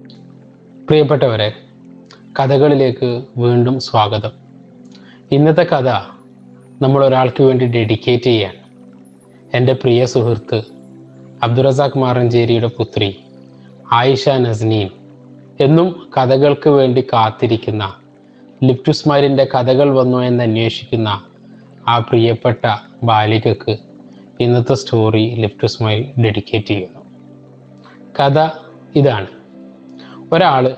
പ്രിയപ്പെട്ടവരെ കഥകളിലേക്ക് വീണ്ടും സ്വാഗതം ഇന്നത്തെ കഥ നമ്മൾ ഒരാൾക്ക് വേണ്ടി ഡെഡിക്കേറ്റ് ചെയ്യാൻ എൻ്റെ പ്രിയ സുഹൃത്ത് അബ്ദുറസാഖ് മാറഞ്ചേരിയുടെ പുത്രി ആയിഷ നസ്നീൻ എന്നും കഥകൾക്ക് വേണ്ടി കാത്തിരിക്കുന്ന ലിപ്റ്റുസ്മാരിൻ്റെ കഥകൾ വന്നോ എന്ന് അന്വേഷിക്കുന്ന ആ പ്രിയപ്പെട്ട ബാലികക്ക് ഇന്നത്തെ സ്റ്റോറി ലിപ്റ്റുസ്മൈൽ ഡെഡിക്കേറ്റ് ചെയ്യുന്നു കഥ ഇതാണ് ഒരാള്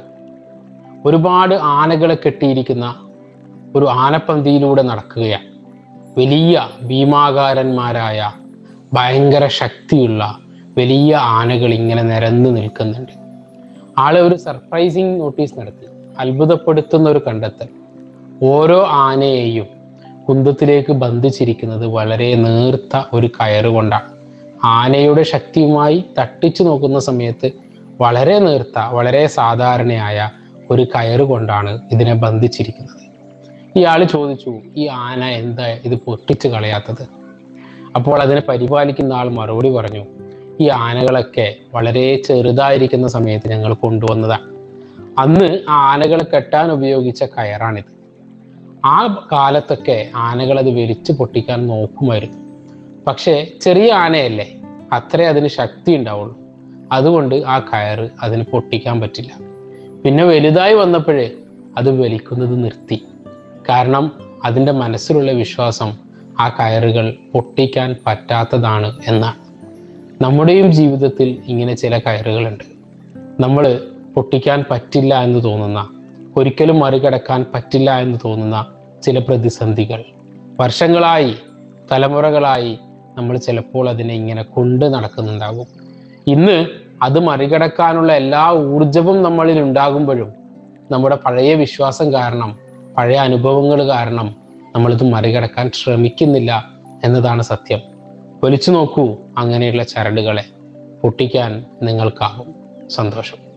ഒരുപാട് ആനകളെ കെട്ടിയിരിക്കുന്ന ഒരു ആനപ്പന്തിയിലൂടെ നടക്കുകയാണ് വലിയ ഭീമാകാരന്മാരായ ഭയങ്കര ശക്തിയുള്ള വലിയ ആനകൾ ഇങ്ങനെ നിരന്ന് നിൽക്കുന്നുണ്ട് ആള് ഒരു സർപ്രൈസിങ് നോട്ടീസ് നടത്തി അത്ഭുതപ്പെടുത്തുന്ന ഒരു കണ്ടെത്തൽ ഓരോ ആനയെയും കുന്തത്തിലേക്ക് ബന്ധിച്ചിരിക്കുന്നത് വളരെ നേർത്ത ഒരു കയറ് കൊണ്ടാണ് ആനയുടെ ശക്തിയുമായി തട്ടിച്ചു നോക്കുന്ന സമയത്ത് വളരെ നേർത്ത വളരെ സാധാരണയായ ഒരു കയറ് കൊണ്ടാണ് ഇതിനെ ബന്ധിച്ചിരിക്കുന്നത് ഇയാൾ ചോദിച്ചു ഈ ആന എന്താ ഇത് പൊട്ടിച്ച് കളയാത്തത് അപ്പോൾ അതിനെ പരിപാലിക്കുന്ന ആൾ മറുപടി പറഞ്ഞു ഈ ആനകളൊക്കെ വളരെ ചെറുതായിരിക്കുന്ന സമയത്ത് ഞങ്ങൾ കൊണ്ടുവന്നതാണ് അന്ന് ആ ആനകളെ കെട്ടാൻ ഉപയോഗിച്ച കയറാണിത് ആ കാലത്തൊക്കെ ആനകൾ അത് വലിച്ചു പൊട്ടിക്കാൻ നോക്കുമായിരുന്നു പക്ഷേ ചെറിയ ആനയല്ലേ അത്രേ അതിന് ശക്തി ഉണ്ടാവുള്ളൂ അതുകൊണ്ട് ആ കയറ് അതിന് പൊട്ടിക്കാൻ പറ്റില്ല പിന്നെ വലുതായി വന്നപ്പോഴേ അത് വലിക്കുന്നത് നിർത്തി കാരണം അതിൻ്റെ മനസ്സിലുള്ള വിശ്വാസം ആ കയറുകൾ പൊട്ടിക്കാൻ പറ്റാത്തതാണ് എന്നാണ് നമ്മുടെയും ജീവിതത്തിൽ ഇങ്ങനെ ചില കയറുകളുണ്ട് നമ്മൾ പൊട്ടിക്കാൻ പറ്റില്ല എന്ന് തോന്നുന്ന ഒരിക്കലും മറികടക്കാൻ പറ്റില്ല എന്ന് തോന്നുന്ന ചില പ്രതിസന്ധികൾ വർഷങ്ങളായി തലമുറകളായി നമ്മൾ ചിലപ്പോൾ അതിനെ ഇങ്ങനെ കൊണ്ട് നടക്കുന്നുണ്ടാകും ഇന്ന് അത് മറികടക്കാനുള്ള എല്ലാ ഊർജവും നമ്മളിൽ ഉണ്ടാകുമ്പോഴും നമ്മുടെ പഴയ വിശ്വാസം കാരണം പഴയ അനുഭവങ്ങൾ കാരണം നമ്മളിത് മറികടക്കാൻ ശ്രമിക്കുന്നില്ല എന്നതാണ് സത്യം വലിച്ചു നോക്കൂ അങ്ങനെയുള്ള ചരടുകളെ പൊട്ടിക്കാൻ നിങ്ങൾക്കാവും സന്തോഷം